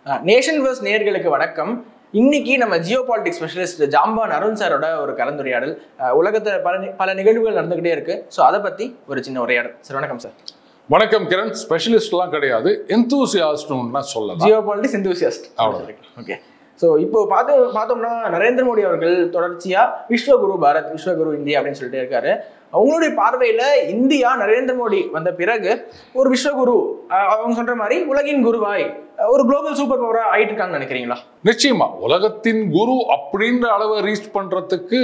Nation first நேர்களுக்கு வணக்கம் இன்னைக்கு நம்ம ஜியோ பாலிட்டிக்ஸ் ஸ்பெஷலிஸ்ட் ஜாம்பான் அருண் சாரோட ஒரு கலந்துரையாடல் அஹ் உலகத்துல பல நி- பல நிகழ்வுகள் நடந்துகிட்டே இருக்கு ஸோ அதை பத்தி ஒரு சின்ன உரையாடல் சார் வணக்கம் சார் வணக்கம் கிரண் ஸ்பெஷலிஸ்ட்லாம் கிடையாது எந்தூசியாஸ்ட்னா சொல்லலாம் ஜியோ பாலிட்டிக்ஸ் எந்தூசியஸ்ட் அவ்வளவுதான். ஓகே ஸோ இப்போ பார்த்து பார்த்தோம்னா நரேந்திர மோடி அவர்கள் தொடர்ச்சியா விஸ்வகுரு பாரத் விஸ்வகுரு இந்தியா அப்படின்னு சொல்லிட்டு இருக்காரு அவங்களுடைய பார்வையில இந்தியா நரேந்திர மோடி வந்த பிறகு ஒரு விஸ்வகுரு அஹ் அவங்க சொல்ற மாதிரி உலகின் குருவாய் அஹ் ஒரு குளோபல் சூப்பர் பவரா ஆயிட்டு இருக்காங்கன்னு நினைக்கிறீங்களா நிச்சயமா உலகத்தின் குரு அப்படின்ற அளவை ரீச் பண்றதுக்கு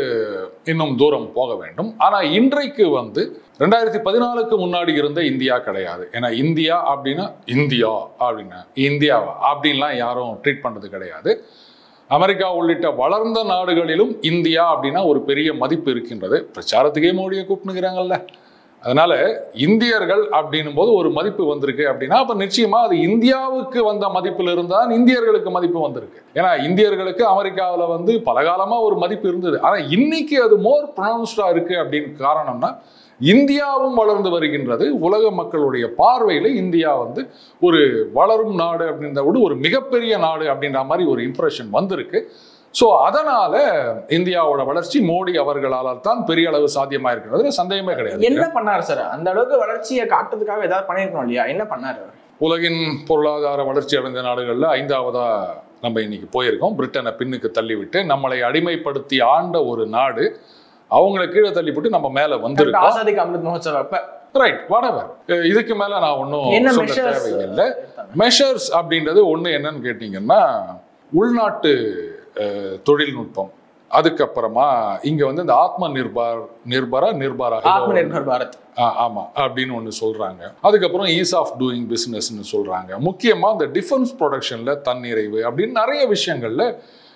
இன்னும் தூரம் போக வேண்டும் ஆனா இன்றைக்கு வந்து ரெண்டாயிரத்தி பதினாலுக்கு முன்னாடி இருந்த இந்தியா கிடையாது ஏன்னா இந்தியா அப்படின்னா இந்தியா அப்படின்னா இந்தியாவா அப்படின்லாம் யாரும் ட்ரீட் பண்றது கிடையாது அமெரிக்கா உள்ளிட்ட வளர்ந்த நாடுகளிலும் இந்தியா அப்படின்னா ஒரு பெரிய மதிப்பு இருக்கின்றது பிரச்சாரத்துக்கே மோடியை கூப்பிட்டுக்கிறாங்கல்ல அதனால இந்தியர்கள் அப்படின்னும் போது ஒரு மதிப்பு வந்திருக்கு அப்படின்னா அப்ப நிச்சயமா அது இந்தியாவுக்கு வந்த மதிப்பில் இருந்தால் இந்தியர்களுக்கு மதிப்பு வந்திருக்கு ஏன்னா இந்தியர்களுக்கு அமெரிக்காவில் வந்து பலகாலமா ஒரு மதிப்பு இருந்தது ஆனா இன்னைக்கு அது மோர் ப்ரொனவுன்ஸ்டா இருக்கு அப்படின்னு காரணம்னா இந்தியாவும் வளர்ந்து வருகின்றது உலக மக்களுடைய பார்வையில இந்தியா வந்து ஒரு வளரும் நாடு அப்படின்றத விட ஒரு மிகப்பெரிய நாடு அப்படின்ற மாதிரி ஒரு இம்ப்ரெஷன் வந்திருக்கு ஸோ அதனால இந்தியாவோட வளர்ச்சி மோடி அவர்களால் தான் பெரிய அளவு சாத்தியமா இருக்கிறது சந்தேகமே கிடையாது என்ன பண்ணாரு சார் அந்த அளவுக்கு வளர்ச்சியை காட்டுறதுக்காக ஏதாவது பண்ணிருக்கணும் இல்லையா என்ன பண்ணாரு அவர் உலகின் பொருளாதார வளர்ச்சி அடைந்த நாடுகளில் ஐந்தாவதா நம்ம இன்னைக்கு போயிருக்கோம் பிரிட்டனை பின்னுக்கு தள்ளிவிட்டு நம்மளை அடிமைப்படுத்தி ஆண்ட ஒரு நாடு அவங்களை கீழே தள்ளிவிட்டு நம்ம மேல வந்திருக்கோம் ஆசாதிக்கு அமிர்த் மகோத்சவ் அப்ப ரைட் வாடவர் இதுக்கு மேல நான் என்ன ஒன்றும் சொல்ல மெஷர்ஸ் தேவையில்லை மெஷர்ஸ் அப்படின்றது ஒன்று என்னன்னு கேட்டிங்கன்னா உள்நாட்டு அஹ், தொழில்நுட்பம் அதுக்கப்புறமா இங்க வந்து இந்த ஆத்ம நிர்பார் நிர்பரா நிர்பாரா ஏதோ ஆத்ம நிர்பர் பாரத் ஆ, ஆமா அப்படின்னு ஒன்று சொல்றாங்க அதுக்கப்புறம் ஈஸ் ஆஃப் டூயிங் பிஸ்னஸ்னு சொல்றாங்க முக்கியமா இந்த டிஃபென்ஸ் ப்ரொடக்ஷன்ல தன்னிறைவு அப்படின்னு நிறைய விஷயங்கள்ல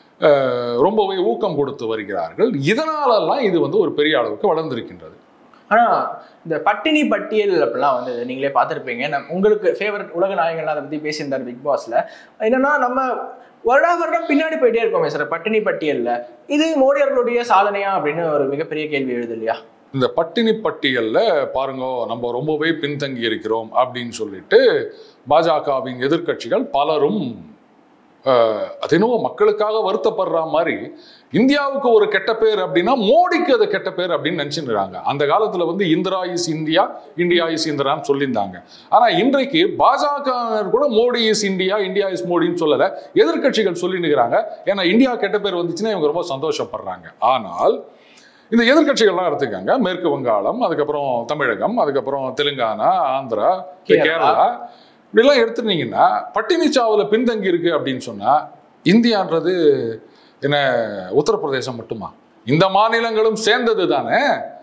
அஹ், ரொம்பவே ஊக்கம் கொடுத்து வருகிறார்கள் இதனாலெல்லாம் இது வந்து ஒரு பெரிய அளவுக்கு வளர்ந்திருக்கின்றது ஆனா இந்த பட்டினி பட்டியல் அப்படிலாம் வந்து நீங்களே பார்த்துருப்பீங்க நம் உங்களுக்கு ஃபேவரட் உலக நாயகன்லாம் அதை பத்தி பேசியிருந்தார் பிக் பாஸ்ல என்னன்னா நம்ம வருடா வருடம் பின்னாடி போயிட்டே இருக்கோமே சார் பட்டினி பட்டியல்ல இது மோடி அவர்களுடைய சாதனையா அப்படின்னு ஒரு மிகப்பெரிய கேள்வி எழுது இல்லையா இந்த பட்டினி பட்டியல்ல பாருங்க நம்ம ரொம்பவே பின்தங்கி இருக்கிறோம் அப்படின்னு சொல்லிட்டு பாஜகவின் எதிர்க்கட்சிகள் பலரும் அஹ், அது என்னவோ மக்களுக்காக வருத்தப்படுற மாதிரி இந்தியாவுக்கு ஒரு கெட்ட பேர் அப்படின்னா மோடிக்கு அது கெட்ட பேர் அப்படின்னு நினைச்சுக்கிறாங்க அந்த காலத்துல வந்து Indira is India India is இந்திரான்னு சொல்லியிருந்தாங்க ஆனா இன்றைக்கு பாஜக கூட Modi is India India is மோடின்னு சொல்லல எதிர்க்கட்சிகள் சொல்லினுக்கிறாங்க ஏன்னா இந்தியா கெட்ட பேர் வந்துச்சுன்னா இவங்க ரொம்ப சந்தோஷப்படுறாங்க ஆனால் இந்த எதிர்க்கட்சிகள்லாம் எடுத்துக்காங்க மேற்கு வங்காளம் அதுக்கப்புறம் தமிழகம் அதுக்கப்புறம் தெலுங்கானா ஆந்திரா கேரளா. கேரளா இப்படிலாம் எடுத்துட்டீங்கன்னா பட்டினி சாவுல பின்தங்கி இருக்கு அப்படின்னு சொன்னா இந்தியான்றது என்ன உத்தரப்பிரதேசம் மட்டுமா இந்த மாநிலங்களும் சேர்ந்தது தானே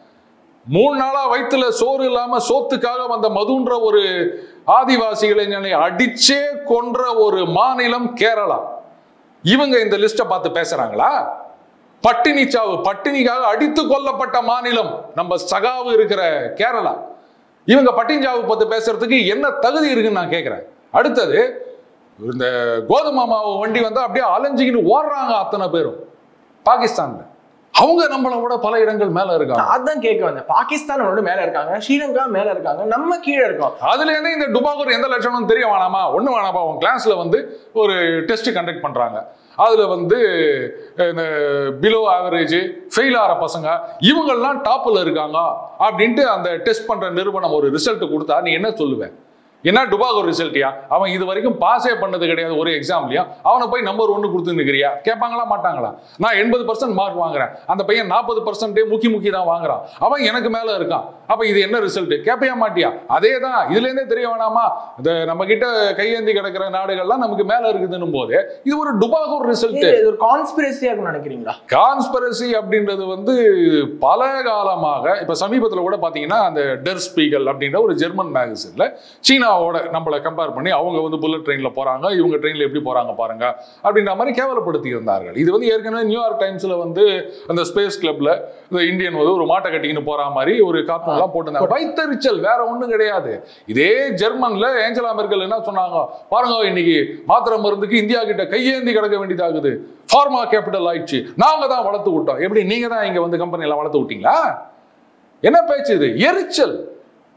மூணு நாளா வயித்துல சோறு இல்லாம சோத்துக்காக வந்த மதுன்ற ஒரு ஆதிவாசி இளைஞனை அடிச்சே கொன்ற ஒரு மாநிலம் கேரளா இவங்க இந்த லிஸ்ட்டை பார்த்து பேசுறாங்களா பட்டினி சாவு பட்டினிக்காக அடித்து கொல்லப்பட்ட மாநிலம் நம்ம சகாவு இருக்கிற கேரளா இவங்க பட்டினி சாவு பத்தி பேசுறதுக்கு என்ன தகுதி இருக்குன்னு நான் கேட்கிறேன் அடுத்தது இந்த கோதுமை மாவு வண்டி வந்து அப்படியே அலைஞ்சிக்கிட்டு ஓடுறாங்க அத்தனை பேரும் பாகிஸ்தான்ல அவங்க நம்மளை விட பல இடங்கள் மேல இருக்காங்க அதான் கேட்க வந்தேன் பாகிஸ்தான் நம்மளோட மேல இருக்காங்க ஸ்ரீலங்கா மேல இருக்காங்க நம்ம கீழே இருக்கோம் அதுல இருந்து இந்த டுபாகூர் எந்த லட்சணம் தெரிய வேணாமா ஒண்ணு வேணாமா உன் கிளாஸ்ல வந்து ஒரு டெஸ்ட் கண்டக்ட் பண்றாங்க அதுல வந்து அஹ், இந்த பிலோ ஆவரேஜ் ஃபெயில் ஆகிற பசங்க இவங்கெல்லாம் டாப்ல இருக்காங்க அப்படின்ட்டு அந்த டெஸ்ட் பண்ற நிறுவனம் ஒரு ரிசல்ட் கொடுத்தா நீ என்ன சொல்லுவ என்ன டுபாகூர் ரிசல்ட்டியா அவன் இது வரைக்கும் பாஸே பண்ணது கிடையாது ஒரு எக்ஸாம்லயா அவனை போய் நம்பர் ஒன்று கொடுத்து நிற்கிறியா கேட்பாங்களா மாட்டாங்களா நான் எண்பது பர்சன்ட் மார்க் வாங்குறேன் அந்த பையன் நாற்பது பர்சன்டே முக்கி முக்கி தான் வாங்குறான் அவன் எனக்கு மேல இருக்கான் அப்ப இது என்ன ரிசல்ட் கேட்பையா மாட்டியா அதே தான் இதுல இருந்தே தெரிய வேணாமா இந்த நம்ம கிட்ட கையேந்தி கிடக்கிற நாடுகள்லாம் நமக்கு மேல இருக்குதுன்னும் போது இது ஒரு டுபாகூர் ரிசல்ட் இது ஒரு கான்ஸ்பிரசியா இருக்கும்னு நினைக்கிறீங்களா கான்ஸ்பரசி அப்படின்றது வந்து பல காலமாக இப்ப சமீபத்துல கூட பாத்தீங்கன்னா அந்த டெர் ஸ்பீகல் அப்படின்ற ஒரு ஜெர்மன் மேகசின்ல சீனாவோட நம்மளை கம்பேர் பண்ணி அவங்க வந்து புல்லட் ட்ரெயின்ல போறாங்க இவங்க ட்ரெயின்ல எப்படி போறாங்க பாருங்க அப்படின்ற மாதிரி கேவலப்படுத்தி இருந்தார்கள் இது வந்து ஏற்கனவே நியூயார்க் டைம்ஸ்ல வந்து அந்த ஸ்பேஸ் கிளப்ல இந்த இந்தியன் வந்து ஒரு மாட்டை கட்டிக்கின்னு போற மாதிரி ஒரு கார்ட்டூன் எல்லாம் போட்டிருந்தாங்க வைத்தறிச்சல் வேற ஒண்ணும் கிடையாது இதே ஜெர்மன்ல ஏஞ்சலா மெர்கல் என்ன சொன்னாங்க பாருங்க இன்னைக்கு மாத்திரை மருந்துக்கு இந்தியா கிட்ட கையேந்தி கிடக்க வேண்டியதாகுது ஃபார்மா கேபிட்டல் ஆயிடுச்சு நாங்க தான் வளர்த்து விட்டோம் எப்படி நீங்க தான் இங்க வந்து கம்பெனி எல்லாம் வளர்த்து விட்டீங்களா என்ன பேச்சு இது எரிச்சல்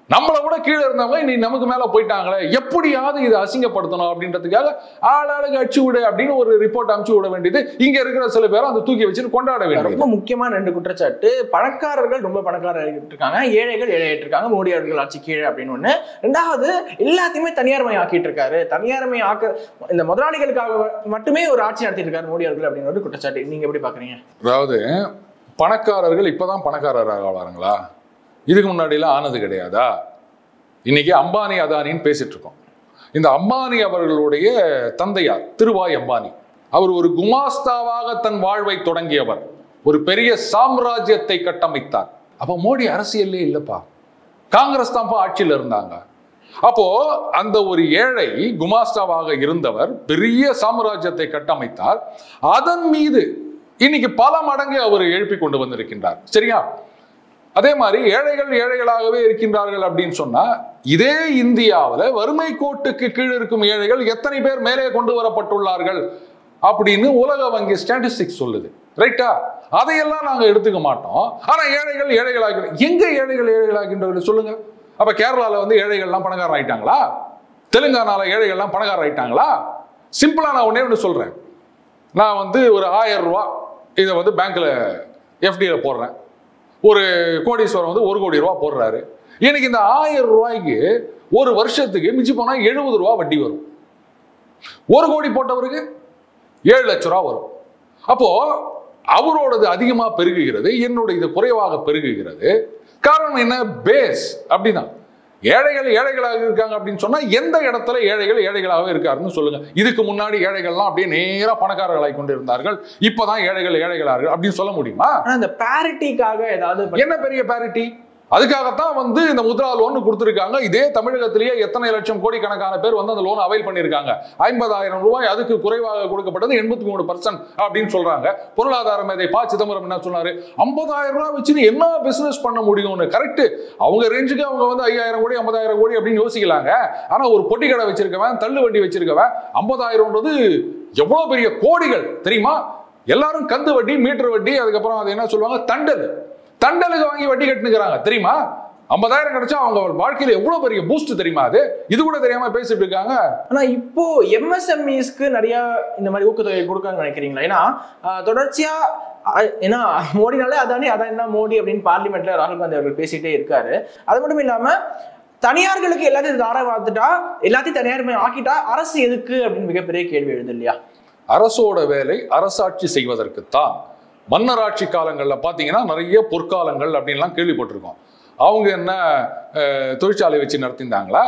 நம்மளை விட கீழே இருந்தவங்க நீ நமக்கு மேல போயிட்டாங்களே எப்படியாவது இதை அசிங்கப்படுத்தணும் அப்படின்றதுக்காக ஆளாளுக்கு அடிச்சு விடு அப்படின்னு ஒரு ரிப்போர்ட் அனுப்பிச்சு விட வேண்டியது இங்க இருக்கிற சில பேரும் அந்த தூக்கி வச்சுட்டு கொண்டாட வேண்டியது ரொம்ப முக்கியமான ரெண்டு குற்றச்சாட்டு பணக்காரர்கள் ரொம்ப பணக்காரர் இருக்காங்க ஏழைகள் ஏழையிட்டு இருக்காங்க மோடி அவர்கள் ஆட்சி கீழே அப்படின்னு ஒண்ணு ரெண்டாவது எல்லாத்தையுமே தனியார்மயம் ஆக்கிட்டு இருக்காரு தனியார்மயம் ஆக்க இந்த முதலாளிகளுக்காக மட்டுமே ஒரு ஆட்சி நடத்திட்டு இருக்காரு மோடி அவர்கள் அப்படின்னு ஒரு குற்றச்சாட்டு நீங்க எப்படி பாக்குறீங்க அதாவது பணக்காரர்கள் இப்பதான் பணக்காரராக வராங்களா இதுக்கு முன்னாடிலாம் ஆனது கிடையாதா இன்னைக்கு அம்பானி அதானின்னு பேசிட்டு இருக்கோம் இந்த அம்பானி அவர்களுடைய தந்தையார் திருவாய் அம்பானி அவர் ஒரு குமாஸ்தாவாக தன் வாழ்வை தொடங்கியவர் ஒரு பெரிய சாம்ராஜ்யத்தை கட்டமைத்தார் அப்ப மோடி அரசியல்லே இல்லப்பா காங்கிரஸ் தான்ப்பா ஆட்சியில் இருந்தாங்க அப்போ அந்த ஒரு ஏழை குமாஸ்தாவாக இருந்தவர் பெரிய சாம்ராஜ்யத்தை கட்டமைத்தார் அதன் மீது இன்னைக்கு பல மடங்கு அவர் எழுப்பி கொண்டு வந்திருக்கின்றார் சரியா அதே மாதிரி ஏழைகள் ஏழைகளாகவே இருக்கின்றார்கள் அப்படின்னு சொன்னா இதே இந்தியாவில் வறுமை கோட்டுக்கு கீழ் இருக்கும் ஏழைகள் எத்தனை பேர் மேலே கொண்டு வரப்பட்டுள்ளார்கள் அப்படின்னு உலக வங்கி ஸ்டாட்டிஸ்டிக்ஸ் சொல்லுது ரைட்டா அதையெல்லாம் நாங்க எடுத்துக்க மாட்டோம் ஆனா ஏழைகள் ஏழைகளாக எங்க ஏழைகள் ஏழைகளாகின்றவர்கள் சொல்லுங்க அப்ப கேரளால வந்து ஏழைகள்லாம் பணக்காரர் ஆயிட்டாங்களா தெலுங்கானால ஏழைகள்லாம் பணக்காரர் ஆயிட்டாங்களா சிம்பிளா நான் ஒண்ணே ஒன்று சொல்றேன் நான் வந்து ஒரு ஆயிரம் ரூபா இதை வந்து பேங்க்ல எஃப்டியில போடுறேன் ஒரு கோடீஸ்வரர் வந்து ஒரு கோடி ரூபா போடுறாரு எனக்கு இந்த ஆயிரம் ரூபாய்க்கு ஒரு வருஷத்துக்கு மிஞ்சி போனா எழுபது ரூபா வட்டி வரும் ஒரு கோடி போட்டவருக்கு ஏழு லட்ச ரூபா வரும் அப்போ அவரோடது அதிகமா பெருகுகிறது என்னோட இது குறைவாக பெருகுகிறது காரணம் என்ன பேஸ் அப்படிதான் ஏழைகள் ஏழைகளாக இருக்காங்க அப்படின்னு சொன்னா எந்த இடத்துல ஏழைகள் ஏழைகளாகவே இருக்காருன்னு சொல்லுங்க இதுக்கு முன்னாடி ஏழைகள்லாம் அப்படியே நேரா பணக்காரர்களாய் கொண்டு இருந்தார்கள் இப்பதான் ஏழைகள் ஏழைகளாக அப்படின்னு சொல்ல முடியுமா ஆனா இந்த பேரிட்டிக்காக ஏதாவது பண்ணி- என்ன பெரிய பேரிட்டி அதுக்காகத்தான் வந்து இந்த முத்ரா லோன் கொடுத்துருக்காங்க இதே தமிழகத்திலேயே எத்தனை லட்சம் கோடிக்கணக்கான பேர் வந்து அந்த லோன் அவைல் பண்ணியிருக்காங்க ஐம்பதாயிரம் ரூபாய் அதுக்கு குறைவாக கொடுக்கப்பட்டது எண்பத்தி மூணு பர்சன்ட் அப்படின்னு சொல்றாங்க பொருளாதார மேதை ப சிதம்பரம் என்ன சொன்னாரு ஐம்பதாயிரம் ரூபாய் வச்சு நீ என்ன பிசினஸ் பண்ண முடியும்னு கரெக்ட் அவங்க ரேஞ்சுக்கு அவங்க வந்து ஐயாயிரம் கோடி ஐம்பதாயிரம் கோடி அப்படின்னு யோசிக்கலாங்க ஆனா ஒரு பொட்டி கடை வச்சிருக்கவன் தள்ளு வண்டி வச்சிருக்கவன் ஐம்பதாயிரம்ன்றது எவ்வளவு பெரிய கோடிகள் தெரியுமா எல்லாரும் கந்து வட்டி மீட்டர் வட்டி அதுக்கப்புறம் அது என்ன சொல்லுவாங்க தண்டல் தண்டலுக்கு வாங்கி வட்டி கட்டுனுக்குறாங்க தெரியுமா ஐம்பதாயிரம் கிடைச்சா அவங்க வாழ்க்கையில எவ்வளவு பெரிய பூஸ்ட் தெரியுமா அது இது கூட தெரியாம பேசிட்டு இருக்காங்க ஆனா இப்போ எம்எஸ்எம்இஸ்க்கு நிறைய இந்த மாதிரி ஊக்கத்தொகை கொடுக்காங்கன்னு நினைக்கிறீங்களா ஏன்னா ஆஹ், தொடர்ச்சியா ஆஹ், ஏன்னா மோடினாலே அதானே அதான் என்ன மோடி அப்படின்னு பார்லிமெண்ட்ல ராகுல் காந்தி அவர்கள் பேசிட்டே இருக்காரு அது மட்டும் இல்லாம தனியார்களுக்கு எல்லாத்தையும் தார பார்த்துட்டா எல்லாத்தையும் தனியார் ஆக்கிட்டா அரசு எதுக்கு அப்படின்னு மிகப்பெரிய கேள்வி எழுது இல்லையா அரசோட வேலை அரசாட்சி செய்வதற்குத்தான் மன்னராட்சி காலங்கள்ல பாத்தீங்கன்னா நிறைய பொற்காலங்கள் அப்படின்லாம் கேள்விப்பட்டிருக்கோம் அவங்க என்ன அஹ், தொழிற்சாலை வச்சு நடத்திருந்தாங்களா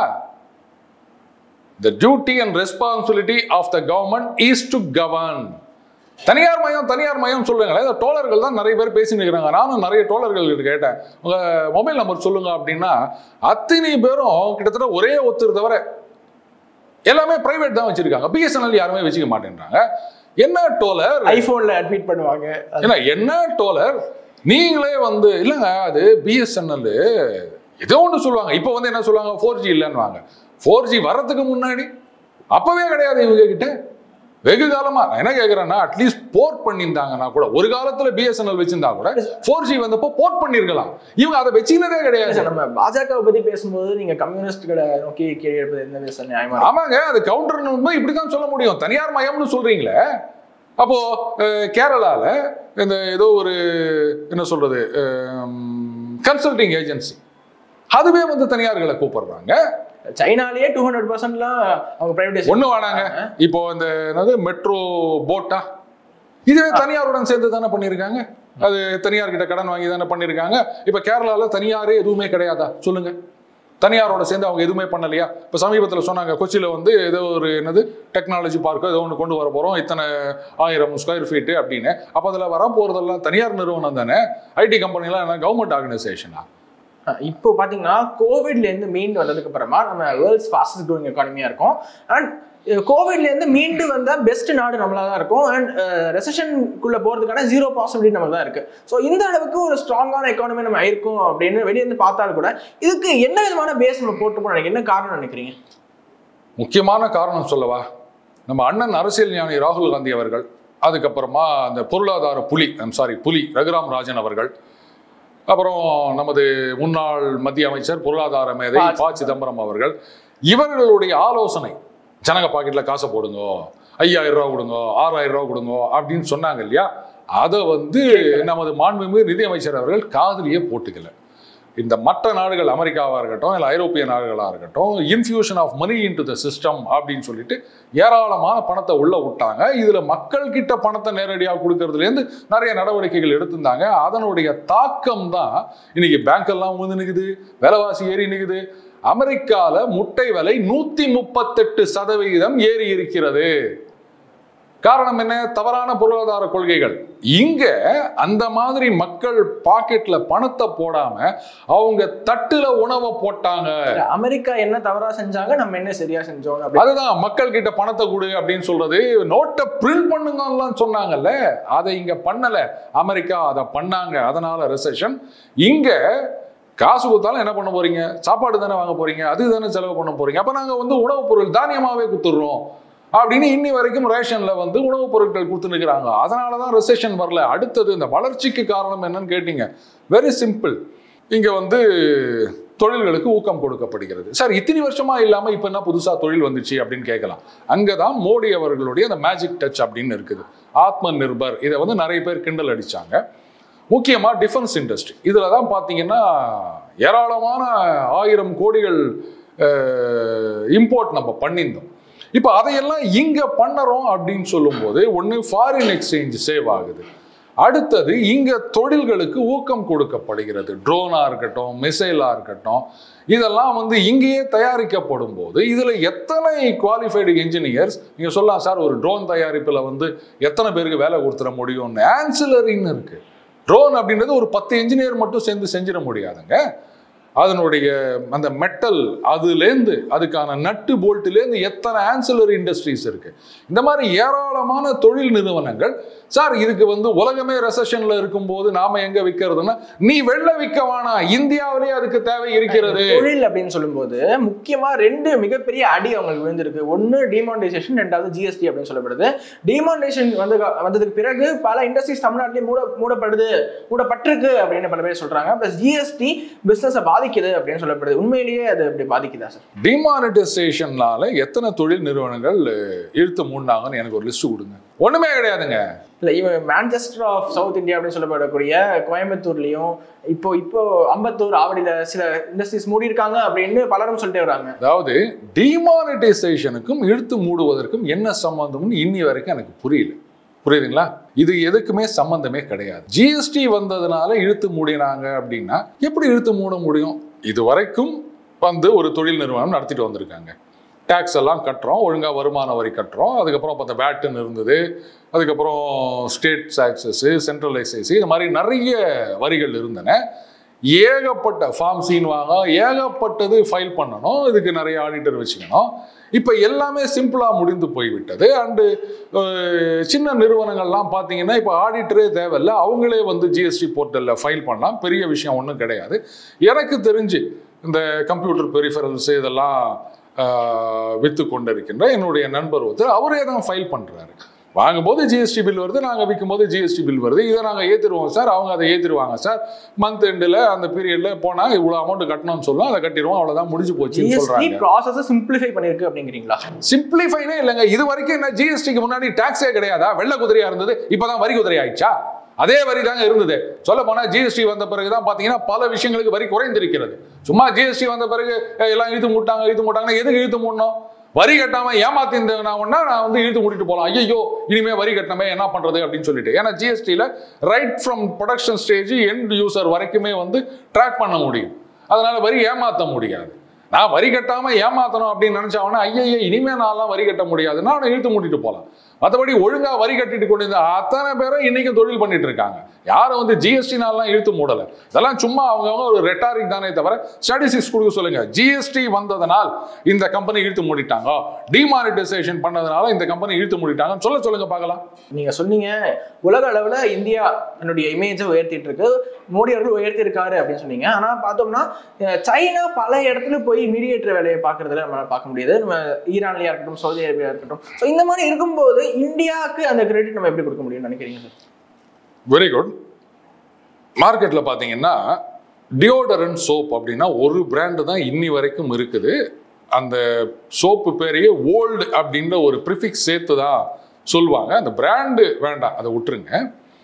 the duty and responsibility of the government is to govern தனியார் மயம் தனியார் மயம் சொல்லுங்களேன் இந்த டோலர்கள் தான் நிறைய பேர் பேசிட்டு இருக்கிறாங்க நானும் நிறைய டோலர்கள் கிட்ட கேட்டேன் உங்க மொபைல் நம்பர் சொல்லுங்க அப்படின்னா அத்தனை பேரும் கிட்டத்தட்ட ஒரே ஒருத்தர் தவிர எல்லாமே பிரைவேட் தான் வச்சிருக்காங்க பிஎஸ்என்எல் யாருமே வச்சுக்க மாட்டேன்றாங்க என்ன டோலர் ஐபோன்ல அட்மிட் பண்ணுவாங்க ஏன்னா என்ன டோலர் நீங்களே வந்து இல்லைங்க அது பிஎஸ்என்எல் ஏதோ ஒன்று சொல்லுவாங்க இப்போ வந்து என்ன சொல்லுவாங்க ஃபோர் ஜி இல்லைன்னுவாங்க ஃபோர் ஜி வர்றதுக்கு முன்னாடி அப்பவே கிடையாது இவங்க கிட்ட வெகு காலமா நான் என்ன கேட்குறேன்னா அட்லீஸ்ட் போர்ட் பண்ணியிருந்தாங்கன்னா கூட ஒரு காலத்துல பிஎஸ்என்எல் வச்சிருந்தா கூட ஃபோர் ஜி வந்தப்போ போர்ட் பண்ணியிருக்கலாம் இவங்க அதை வச்சுக்கினதே கிடையாது சார், நம்ம பாஜகவை பத்தி பேசும்போது நீங்க கம்யூனிஸ்ட்களை நோக்கி கேள்வி எழுப்பது எந்த விதம் நியாயமா இருக்கு? ஆமாங்க அது கவுண்டர்னு இப்படிதான் சொல்ல முடியும் தனியார் மயம்னு சொல்றீங்களே அப்போ அஹ், கேரளால இந்த ஏதோ ஒரு என்ன சொல்றது கன்சல்டிங் ஏஜென்சி அதுவே வந்து தனியார்களை கூப்பிடுறாங்க சைனாலேயே டூ ஹண்ட்ரட் பர்சன்ட்லாம் அவங்க பிரைவேட் ஒண்ணு வேணாங்க இப்போ இந்த என்னது மெட்ரோ போட்டா இதுவே தனியாருடன் சேர்ந்து தானே பண்ணியிருக்காங்க அது தனியார் கிட்ட கடன் வாங்கி தானே பண்ணியிருக்காங்க இப்ப கேரளால தனியாரே எதுவுமே கிடையாதா சொல்லுங்க தனியாரோட சேர்ந்து அவங்க எதுவுமே பண்ணலையா இப்போ சமீபத்தில் சொன்னாங்க கொச்சியில் வந்து ஏதோ ஒரு என்னது டெக்னாலஜி பார்க்கோ ஏதோ ஒன்று கொண்டு வர போகிறோம் இத்தனை ஆயிரம் ஸ்கொயர் ஃபீட்டு அப்படின்னு அப்போ அதில் வர போகிறதெல்லாம் தனியார் நிறுவனம் தானே ஐடி கம்பெனிலாம் என்ன கவர்மெண்ட் ஆர்கனைசேஷனா அஹ் இப்போ பாத்தீங்கன்னா கோவிட்ல இருந்து மீண்டு வந்ததுக்கு அப்புறமா நம்ம வேர்ல்ட்ஸ் ஃபாஸ்டஸ்ட் க்ரோயிங் எக்கானமியா இருக்கும் அண்ட் கோவிட்ல இருந்து மீண்டு வந்த பெஸ்ட் நாடு நம்மளா தான் இருக்கும் அண்ட் ரெசஷனுக்குள்ள போறதுக்கான ஜீரோ பாசிபிலிட்டி நமக்கு தான் இருக்கு ஸோ இந்த அளவுக்கு ஒரு ஸ்ட்ராங்கான எக்கானமி நம்ம இருக்கும் அப்படின்னு வெளியே இருந்து பார்த்தாலும் கூட இதுக்கு என்ன விதமான பேஸ் நம்ம போட்டு போனோம் என்ன காரணம் நினைக்கிறீங்க முக்கியமான காரணம் சொல்லவா நம்ம அண்ணன் அரசியல் ஞானி ராகுல் காந்தி அவர்கள் அதுக்கப்புறமா அந்த பொருளாதார புலி ஐம் சாரி புலி ரகுராம் ராஜன் அவர்கள் அப்புறம் நமது முன்னாள் மத்திய அமைச்சர் பொருளாதார மேதை ப. ப சிதம்பரம் அவர்கள் இவர்களுடைய ஆலோசனை ஜனக பாக்கெட்ல காசை போடுங்க ஐயாயிரம் ரூபா கொடுங்க ஆறாயிரம் ரூபா கொடுங்க அப்படின்னு சொன்னாங்க இல்லையா அதை வந்து நமது மாண்புமிகு நிதியமைச்சர் அவர்கள் காதுலயே போட்டுக்கல இந்த மற்ற நாடுகள் அமெரிக்காவா இருக்கட்டும் இல்லை ஐரோப்பிய நாடுகளா இருக்கட்டும் infusion of money into the system அப்படின்னு சொல்லிட்டு ஏராளமான பணத்தை உள்ள விட்டாங்க இதுல மக்கள் கிட்ட பணத்தை நேரடியாக கொடுக்கறதுல இருந்து நிறைய நடவடிக்கைகள் எடுத்திருந்தாங்க அதனுடைய தாக்கம் தான் இன்னைக்கு பேங்க் எல்லாம் வந்து நிக்குது விலைவாசி ஏறி நிக்குது அமெரிக்கால முட்டை விலை நூத்தி முப்பத்தெட்டு சதவிகிதம் ஏறி இருக்கிறது காரணம் என்ன தவறான பொருளாதார கொள்கைகள் இங்க அந்த மாதிரி மக்கள் பாக்கெட்ல பணத்தை போடாம அவங்க தட்டுல உணவை போட்டாங்க அமெரிக்கா என்ன தவறா செஞ்சாங்க நம்ம என்ன சரியா செஞ்சோம் அப்படி அதுதான் மக்கள் கிட்ட பணத்தை கொடு அப்படின்னு சொல்றது நோட்டை பிரிண்ட் பண்ணுங்கலாம் சொன்னாங்கல்ல அதை இங்க பண்ணல அமெரிக்கா அதை பண்ணாங்க அதனால ரெசெஷன் இங்க காசு கொடுத்தாலும் என்ன பண்ண போறீங்க சாப்பாடு தானே வாங்க போறீங்க அது தானே செலவு பண்ண போறீங்க அப்ப நாங்க வந்து உணவுப் பொருள் தானியமாவே கொடுத்துடுறோம் அப்படின்னு இன்னி வரைக்கும் ரேஷன்ல வந்து உணவுப் பொருட்கள் கொடுத்து நிற்கிறாங்க அதனால தான் ரெசெஷன் வரல அடுத்தது இந்த வளர்ச்சிக்கு காரணம் என்னன்னு கேட்டீங்க வெரி சிம்பிள் இங்க வந்து தொழில்களுக்கு ஊக்கம் கொடுக்கப்படுகிறது சார் இத்தனை வருஷமா இல்லாம இப்ப என்ன புதுசா தொழில் வந்துச்சு அப்படின்னு கேட்கலாம் அங்கதான் மோடி அவர்களுடைய அந்த மேஜிக் டச் அப்படின்னு இருக்குது ஆத்ம நிர்பர் இதை வந்து நிறைய பேர் கிண்டல் அடிச்சாங்க முக்கியமா டிஃபென்ஸ் இண்டஸ்ட்ரி இதுல தான் பாத்தீங்கன்னா ஏராளமான ஆயிரம் கோடிகள் இம்போர்ட் நம்ம பண்ணியிருந்தோம் இப்போ அதையெல்லாம் இங்க பண்ணறோம் அப்படின்னு சொல்லும்போது ஒன்று ஃபாரின் எக்ஸ்சேஞ்ச் சேவ் ஆகுது அடுத்தது இங்க தொழில்களுக்கு ஊக்கம் கொடுக்கப்படுகிறது ட்ரோனா இருக்கட்டும் மிசைலா இருக்கட்டும் இதெல்லாம் வந்து இங்கேயே தயாரிக்கப்படும் போது இதுல எத்தனை குவாலிஃபைடு இன்ஜினியர்ஸ் நீங்க சொல்லலாம் சார் ஒரு ட்ரோன் தயாரிப்புல வந்து எத்தனை பேருக்கு வேலை கொடுத்துட முடியும்னு ஆன்சிலரின்னு இருக்கு ட்ரோன் அப்படின்றது ஒரு பத்து இன்ஜினியர் மட்டும் சேர்ந்து செஞ்சிட முடியாதுங்க அதனுடைய அந்த மெட்டல் அதுலேருந்து அதுக்கான நட்டு போல்ட்லேருந்து எத்தனை ஆன்சிலரி இண்டஸ்ட்ரீஸ் இருக்கு இந்த மாதிரி ஏராளமான தொழில் நிறுவனங்கள் சார் இதுக்கு வந்து உலகமே ரெசஷன்ல இருக்கும்போது நாம எங்க விற்கிறதுன்னா நீ வெள்ள விற்க வேணாம் இந்தியாவிலேயே அதுக்கு தேவை இருக்கிறது தொழில் அப்படின்னு சொல்லும்போது முக்கியமா ரெண்டு மிகப்பெரிய அடி அவங்களுக்கு விழுந்திருக்கு ஒன்னு டிமானிட்டைசேஷன் ரெண்டாவது ஜிஎஸ்டி அப்படின்னு சொல்லப்படுது டிமானிட்டைசேஷன் வந்து வந்ததுக்கு பிறகு பல இண்டஸ்ட்ரீஸ் தமிழ்நாட்டிலேயே மூட மூடப்படுது மூடப்பட்டிருக்கு அப்படின்னு பல பேர் சொல்றாங்க பிளஸ் ஜிஎஸ்டி பிசினஸை பாதிக்குது அப்படின்னு சொல்லப்படுது உண்மையிலேயே அது அப்படி பாதிக்குதா சார் டிமானிட்டைசேஷன்னால எத்தனை தொழில் நிறுவனங்கள் அஹ், இழுத்து மூடினாங்கன்னு எனக்கு ஒரு லிஸ்ட் கொடுங்க ஒண்ணுமே கிடையாதுங்க இல்ல இவன் மான்செஸ்டர் ஆஃப் சவுத் இந்தியா அப்படின்னு சொல்லப்படக்கூடிய கோயம்புத்தூர்லயும் இப்போ இப்போ அம்பத்தூர் ஆவடியில சில இண்டஸ்ட்ரீஸ் மூடி இருக்காங்க அப்படின்னு பலரும் சொல்லிட்டே வராங்க அதாவது டிமானிட்டைசேஷனுக்கும் இழுத்து மூடுவதற்கும் என்ன சம்பந்தம்னு இன்னி வரைக்கும் எனக்கு புரியல புரியுதுங்களா இது எதுக்குமே சம்பந்தமே கிடையாது ஜிஎஸ்டி வந்ததுனால இழுத்து மூடினாங்க அப்படின்னா எப்படி இழுத்து மூட முடியும் இது வரைக்கும் வந்து ஒரு தொழில் நிறுவனம் நடத்திட்டு வந்திருக்காங்க டேக்ஸ் எல்லாம் கட்டுறோம் ஒழுங்காக வருமான வரி கட்டுறோம் அதுக்கப்புறம் பார்த்தா வேட்டுன்னு இருந்தது அதுக்கப்புறம் ஸ்டேட் டாக்ஸஸ் சென்ட்ரலைசேஸ் இது மாதிரி நிறைய வரிகள் இருந்தன ஏகப்பட்ட ஃபார்ம் சீன் வாங்க ஏகப்பட்டது ஃபைல் பண்ணணும் இதுக்கு நிறைய ஆடிட்டர் வச்சுக்கணும் இப்போ எல்லாமே சிம்பிளாக முடிந்து போய்விட்டது அண்டு சின்ன நிறுவனங்கள்லாம் பார்த்தீங்கன்னா இப்போ ஆடிட்டரே தேவையில்ல அவங்களே வந்து ஜிஎஸ்டி போர்ட்டலில் ஃபைல் பண்ணலாம் பெரிய விஷயம் ஒன்றும் கிடையாது எனக்கு தெரிஞ்சு இந்த கம்ப்யூட்டர் பெரிஃபரல்ஸ் இதெல்லாம் ஆஹ், வித்து கொண்டிருக்கின்ற என்னுடைய நண்பர் ஒருத்தர் அவரே தான் ஃபைல் பண்ணுறாரு வாங்கும்போது ஜிஎஸ்டி பில் வருது நாங்கள் விற்கும்போது ஜிஎஸ்டி பில் வருது இதை நாங்கள் ஏற்றிடுவோம் சார் அவங்க அதை ஏற்றிடுவாங்க சார் மந்த் எண்டில் அந்த பீரியடில் போனால் இவ்வளோ அமௌண்ட் கட்டணும்னு சொல்லுவோம் அதை கட்டிடுவோம் அவ்வளோதான் முடிஞ்சு போச்சுன்னு ஜிஎஸ்டி சொல்கிறாங்க ப்ராசஸை சிம்பிளிஃபை பண்ணிருக்கு அப்படிங்கிறீங்களா சிம்பிளிஃபைனே இல்லைங்க இது வரைக்கும் என்ன ஜிஎஸ்டிக்கு முன்னாடி டாக்ஸே கிடையாதா வெள்ளை குதிரையா இருந்தது இப்பதான் வரி குதிரை ஆயிடுச்சா அதே வரி தாங்க இருந்தது சொல்ல போனா ஜிஎஸ்டி வந்த பிறகுதான் பாத்தீங்கன்னா பல விஷயங்களுக்கு வரி குறைந்திருக்கிறது சும்மா ஜிஎஸ்டி வந்த பிறகு அஹ், எல்லாம் இழுத்து மூட்டாங்க இழுத்து மூட்டாங்கன்னா எதுக்கு இழுத்து மூடணும் வரி கட்டாம ஏமாத்திருந்தேன்னா நான் வந்து இழுத்து மூட்டிட்டு போலாம் ஐயோ இனிமே வரி கட்டணமே என்ன பண்றது அப்படின்னு சொல்லிட்டு ஏன்னா ஜிஎஸ்டியில right from production stage end user வரைக்குமே வந்து ட்ராக் பண்ண முடியும் அதனால வரி ஏமாத்த முடியாது நான் வரி கட்டாம ஏமாத்தணும் அப்படின்னு நினைச்சாங்கன்னா ஐயய்ய இனிமே நான்லாம் வரி கட்ட முடியாது நான் இழுத்து மூட்டிட்டு போலாம் மற்றபடி ஒழுங்கா வரி கட்டிட்டு கொண்டு இருந்த அத்தனை பேரும் இன்னைக்கு தொழில் பண்ணிட்டு இருக்காங்க யாரும் வந்து ஜிஎஸ்டினாலாம் இழுத்து மூடல இதெல்லாம் சும்மா அவங்கவங்க ஒரு ரெட்டாரிக் தானே தவிர ஸ்டாட்டிஸ்டிக்ஸ் கொடுக்க சொல்லுங்க ஜிஎஸ்டி வந்ததனால் இந்த கம்பெனி இழுத்து மூடிட்டாங்க டிமானிட்டைசேஷன் பண்ணதுனால இந்த கம்பெனி இழுத்து மூடிட்டாங்கன்னு சொல்ல சொல்லுங்க பார்க்கலாம் நீங்க சொன்னீங்க உலக அளவுல இந்தியா தன்னுடைய இமேஜை உயர்த்திட்டு இருக்கு மோடி அவர்கள் உயர்த்தி இருக்காரு அப்படின்னு சொன்னீங்க ஆனா பார்த்தோம்னா அஹ், சைனா பல இடத்துல போய் மீடியேட்டர் வேலையை பார்க்கறதுல நம்மளால பார்க்க முடியுது நம்ம ஈரான்லயா இருக்கட்டும் சவுதி அரேபியா இருக்கட்டும் ஸோ இந்த மாதிரி இருக்கும்போது இந்தியாவுக்கு அந்த கிரெடிட் நம்ம எப்படி கொடுக்க முடியும்னு நினைக்கிறீங்க சார் வெரி குட் மார்க்கெட்டில் பார்த்தீங்கன்னா டியோடரண்ட் சோப் அப்படின்னா ஒரு பிராண்டு தான் இன்னி வரைக்கும் இருக்குது அந்த சோப்பு பேரையே ஓல்டு அப்படின்ற ஒரு ப்ரிஃபிக்ஸ் சேர்த்து தான் சொல்லுவாங்க அந்த பிராண்டு வேண்டாம் அதை விட்டுருங்க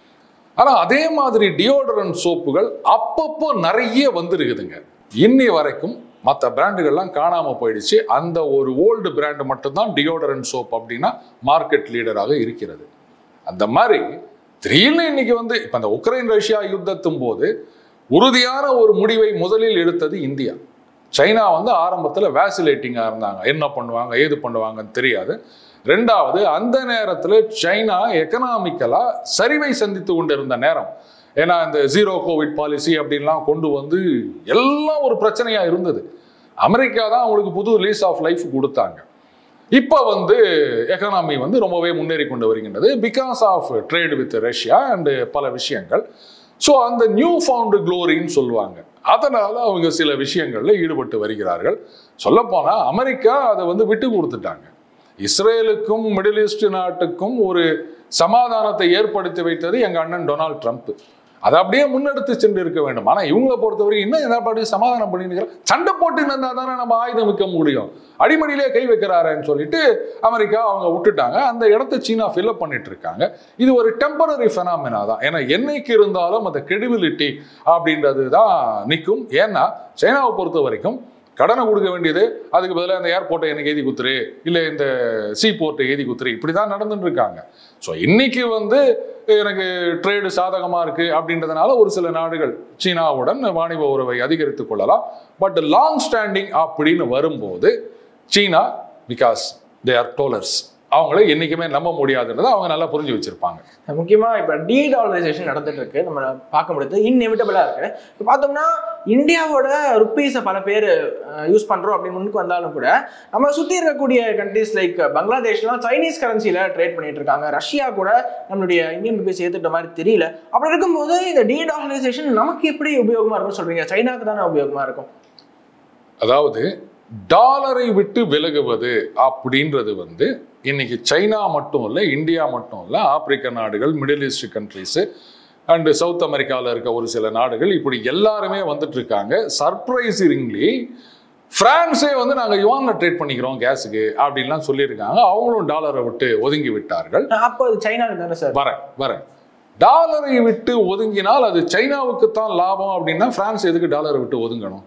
ஆனால் அதே மாதிரி டியோடரண்ட் சோப்புகள் அப்பப்போ நிறைய வந்துருக்குதுங்க இன்னி வரைக்கும் மற்ற பிராண்டுகள்லாம் காணாமல் போயிடுச்சு அந்த ஒரு ஓல்டு பிராண்டு மட்டும்தான் டியோடரண்ட் சோப் அப்படின்னா மார்க்கெட் லீடராக இருக்கிறது அந்த மாதிரி திடீர்னு இன்னைக்கு வந்து இப்போ அந்த உக்ரைன் ரஷ்யா யுத்தத்தும் போது உறுதியான ஒரு முடிவை முதலில் எடுத்தது இந்தியா சைனா வந்து ஆரம்பத்தில் வேசிலேட்டிங்காக இருந்தாங்க என்ன பண்ணுவாங்க ஏது பண்ணுவாங்கன்னு தெரியாது ரெண்டாவது அந்த நேரத்தில் சைனா எக்கனாமிக்கலாக சரிவை சந்தித்து கொண்டிருந்த நேரம் ஏன்னா இந்த ஜீரோ கோவிட் பாலிசி அப்படின்லாம் கொண்டு வந்து எல்லாம் ஒரு பிரச்சனையாக இருந்தது அமெரிக்கா தான் அவங்களுக்கு புது லீஸ் ஆஃப் லைஃப் கொடுத்தாங்க இப்போ வந்து எக்கனாமி வந்து ரொம்பவே முன்னேறி கொண்டு வருகின்றது because of trade with Russia and பல விஷயங்கள் ஸோ அந்த நியூ ஃபவுண்டு க்ளோரின்னு சொல்லுவாங்க அதனால அவங்க சில விஷயங்கள்ல ஈடுபட்டு வருகிறார்கள் சொல்லப்போனால் அமெரிக்கா அதை வந்து விட்டு கொடுத்துட்டாங்க இஸ்ரேலுக்கும் மிடில் ஈஸ்ட் நாட்டுக்கும் ஒரு சமாதானத்தை ஏற்படுத்தி வைத்தது எங்க அண்ணன் டொனால்ட் ட்ரம்ப் அதை அப்படியே முன்னெடுத்து சென்று இருக்க வேண்டும் ஆனா இவங்களை பொறுத்தவரை இன்னும் என்ன பாட்டு சமாதானம் பண்ணிட்டு சண்டை போட்டு இருந்தா தானே நம்ம ஆயுதம் விற்க முடியும் அடிமடியிலே கை வைக்கிறாருன்னு சொல்லிட்டு அமெரிக்கா அவங்க விட்டுட்டாங்க அந்த இடத்த சீனா ஃபில்அப் பண்ணிட்டு இருக்காங்க இது ஒரு டெம்பரரி ஃபெனாமினா தான் ஏன்னா என்னைக்கு இருந்தாலும் அந்த கிரெடிபிலிட்டி அப்படின்றது தான் நிற்கும் ஏன்னா சைனாவை பொறுத்த வரைக்கும் கடனை கொடுக்க வேண்டியது அதுக்கு பதிலாக இந்த ஏர்போர்ட்டை எனக்கு எழுதி குத்துரு இல்லை இந்த சீ போர்ட்டை எழுதி குத்துரு இப்படி தான் நடந்துட்டு இருக்காங்க ஸோ இன்னைக்கு வந்து எனக்கு ட்ரேடு சாதகமாக இருக்கு அப்படின்றதுனால ஒரு சில நாடுகள் சீனாவுடன் வாணிப உறவை அதிகரித்துக் கொள்ளலாம் பட் லாங் ஸ்டாண்டிங் அப்படின்னு வரும்போது சீனா பிகாஸ் தே ஆர் டோலர்ஸ் அவங்கள என்றைக்குமே நம்ப முடியாதுன்றதை அவங்க நல்லா புரிஞ்சு வச்சிருப்பாங்க முக்கியமா இப்ப டீடாலரைசேஷன் நடந்துட்டு இருக்கு நம்ம பார்க்க முடியுது இன்எவிட்டபிளா இருக்கு இப்போ பார்த்தோம்னா இந்தியாவோட ருப்பீஸை பல பேர் யூஸ் பண்றோம் அப்படின்னு முன்னுக்கு வந்தாலும் கூட நம்ம சுத்தி இருக்கக்கூடிய கண்ட்ரிஸ் லைக் பங்களாதேஷ்லாம் சைனீஸ் கரன்சில ட்ரேட் பண்ணிட்டு இருக்காங்க ரஷ்யா கூட நம்மளுடைய இந்தியன் ருப்பீஸ் ஏத்துட்ட மாதிரி தெரியல அப்படி இருக்கும்போது இந்த டீடாலரைசேஷன் நமக்கு எப்படி உபயோகமா இருக்கும்னு சொல்றீங்க சைனாக்கு தானே உபயோகமா இருக்கும் அதாவது டாலரை விட்டு விலகுவது அப்படின்றது வந்து இன்னைக்கு சைனா மட்டும் இல்லை இந்தியா மட்டும் இல்லை ஆப்பிரிக்க நாடுகள் middle east countries and south அமெரிக்காவில் இருக்க ஒரு சில நாடுகள் இப்படி எல்லாருமே வந்துட்டு இருக்காங்க சர்ப்ரைசிங்லி பிரான்ஸே வந்து நாங்கள் யுவானில் ட்ரேட் பண்ணிக்கிறோம் கேஸுக்கு அப்படின்லாம் சொல்லியிருக்காங்க அவங்களும் டாலரை விட்டு ஒதுங்கி விட்டார்கள் அப்போ அது சைனாக்கு தானே சார் வரேன் வரேன் டாலரை விட்டு ஒதுங்கினால் அது சைனாவுக்கு தான் லாபம் அப்படின்னா பிரான்ஸ் எதுக்கு டாலரை விட்டு ஒதுங்கணும்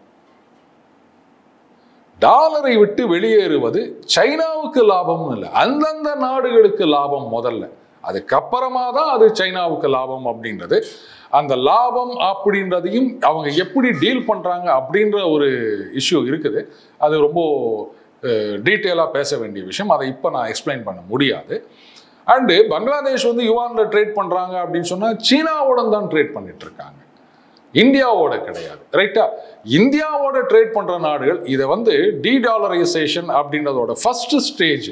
டாலரை விட்டு வெளியேறுவது சைனாவுக்கு லாபம்னு இல்லை அந்தந்த நாடுகளுக்கு லாபம் முதல்ல அதுக்கப்புறமா தான் அது சைனாவுக்கு லாபம் அப்படின்றது அந்த லாபம் அப்படின்றதையும் அவங்க எப்படி டீல் பண்றாங்க அப்படின்ற ஒரு இஷ்யூ இருக்குது அது ரொம்ப டீட்டெயிலாக பேச வேண்டிய விஷயம் அதை இப்போ நான் எக்ஸ்பிளைன் பண்ண முடியாது அண்டு பங்களாதேஷ் வந்து யுவானில் ட்ரேட் பண்ணுறாங்க அப்படின்னு சொன்னால் சீனாவுடன் தான் ட்ரேட் பண்ணிட்டு இருக்காங்க இந்தியாவோட கிடையாது ரைட்டா இந்தியாவோட ட்ரேட் பண்ற நாடுகள் இதை வந்து டீடாலரைசேஷன் அப்படின்றதோட ஃபர்ஸ்ட் ஸ்டேஜ்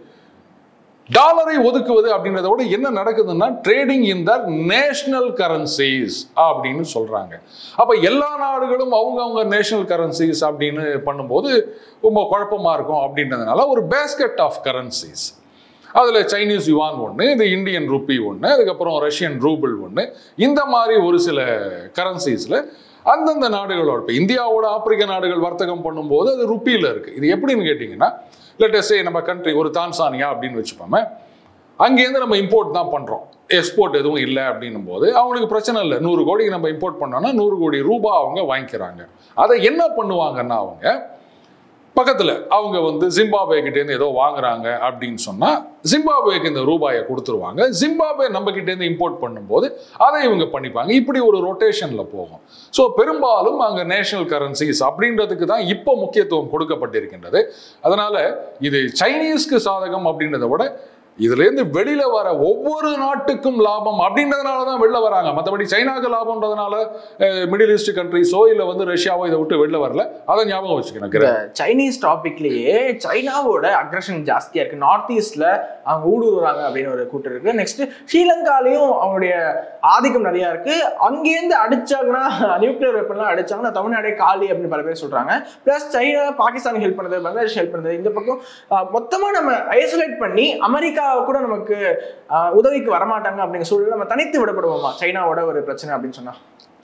டாலரை ஒதுக்குவது அப்படின்றத விட என்ன நடக்குதுன்னா trading in the national currencies அப்படின்னு சொல்றாங்க அப்ப எல்லா நாடுகளும் அவங்க அவங்க நேஷனல் கரன்சிஸ் அப்படின்னு பண்ணும்போது ரொம்ப குழப்பமா இருக்கும் அப்படின்றதுனால ஒரு பேஸ்கெட் ஆஃப் கரன்சிஸ் அதில் சைனீஸ் யுவான் ஒன்று இந்த இந்தியன் ருப்பி ஒன்று அதுக்கப்புறம் ரஷ்யன் ரூபிள் ஒன்று இந்த மாதிரி ஒரு சில கரன்சிஸில் அந்தந்த நாடுகளோட இப்போ இந்தியாவோட ஆப்பிரிக்க நாடுகள் வர்த்தகம் பண்ணும்போது அது ருப்பியில் இருக்குது இது எப்படின்னு கேட்டிங்கன்னா லெட்டஸ்டே நம்ம கண்ட்ரி ஒரு தான்சானியா அப்படின்னு வச்சுப்போமே அங்கேருந்து நம்ம இம்போர்ட் தான் பண்ணுறோம் எக்ஸ்போர்ட் எதுவும் இல்லை அப்படின்னும் போது அவங்களுக்கு பிரச்சனை இல்லை நூறு கோடிக்கு நம்ம இம்போர்ட் பண்ணோம்னா நூறு கோடி ரூபாய் அவங்க வாங்கிக்கிறாங்க அதை என்ன பண்ணுவாங்கன்னா அவங்க பக்கத்தில் அவங்க வந்து ஜிம்பாபே கிட்டேருந்து ஏதோ வாங்குறாங்க அப்படின்னு சொன்னால் ஜிம்பாபேக்கு இந்த ரூபாயை கொடுத்துருவாங்க ஜிம்பாபே நம்ம கிட்டேருந்து இம்போர்ட் பண்ணும்போது அதை இவங்க பண்ணிப்பாங்க இப்படி ஒரு ரொட்டேஷனில் போகும் ஸோ பெரும்பாலும் அங்கே நேஷனல் கரன்சிஸ் அப்படின்றதுக்கு தான் இப்போ முக்கியத்துவம் கொடுக்கப்பட்டிருக்கின்றது அதனால இது சைனீஸ்க்கு சாதகம் அப்படின்றத விட இதுலேருந்து வெளியில வர ஒவ்வொரு நாட்டுக்கும் லாபம் அப்படின்றதுனால தான் வெளில வராங்க மற்றபடி சைனாக்கு லாபம்ன்றதுனால மிடில் ஈஸ்ட் கண்ட்ரிஸோ இல்லை வந்து ரஷ்யாவோ இதை விட்டு வெளில வரல அதை ஞாபகம் வச்சுக்கணும் இந்த சைனீஸ் டாபிக்லயே சைனாவோட அக்ரஷன் ஜாஸ்தியா இருக்கு நார்த் ஈஸ்ட்ல அவங்க ஊடுருவாங்க அப்படின்னு ஒரு கூட்டம் இருக்கு நெக்ஸ்ட் ஸ்ரீலங்காலையும் அவங்களுடைய ஆதிக்கம் நிறைய இருக்கு அங்கேருந்து அடிச்சாங்கன்னா நியூக்ளியர் வெப்பன்லாம் அடிச்சாங்கன்னா தமிழ்நாடே காலி அப்படின்னு பல பேர் சொல்றாங்க பிளஸ் சைனா பாகிஸ்தான் ஹெல்ப் பண்ணுது பங்களாதேஷ் ஹெல்ப் பண்ணுது இந்த பக்கம் ஆஹ், மொத்தமா நம்ம ஐசோலேட் பண்ணி அமெரிக்கா கூட நமக்கு ஆஹ், உதவிக்கு வரமாட்டாங்க அப்படிங்கிற சூழல் நம்ம தனித்து விடப்படுவோமா சைனாவோட ஒரு பிரச்சனை அப்படின்னு சொன்னா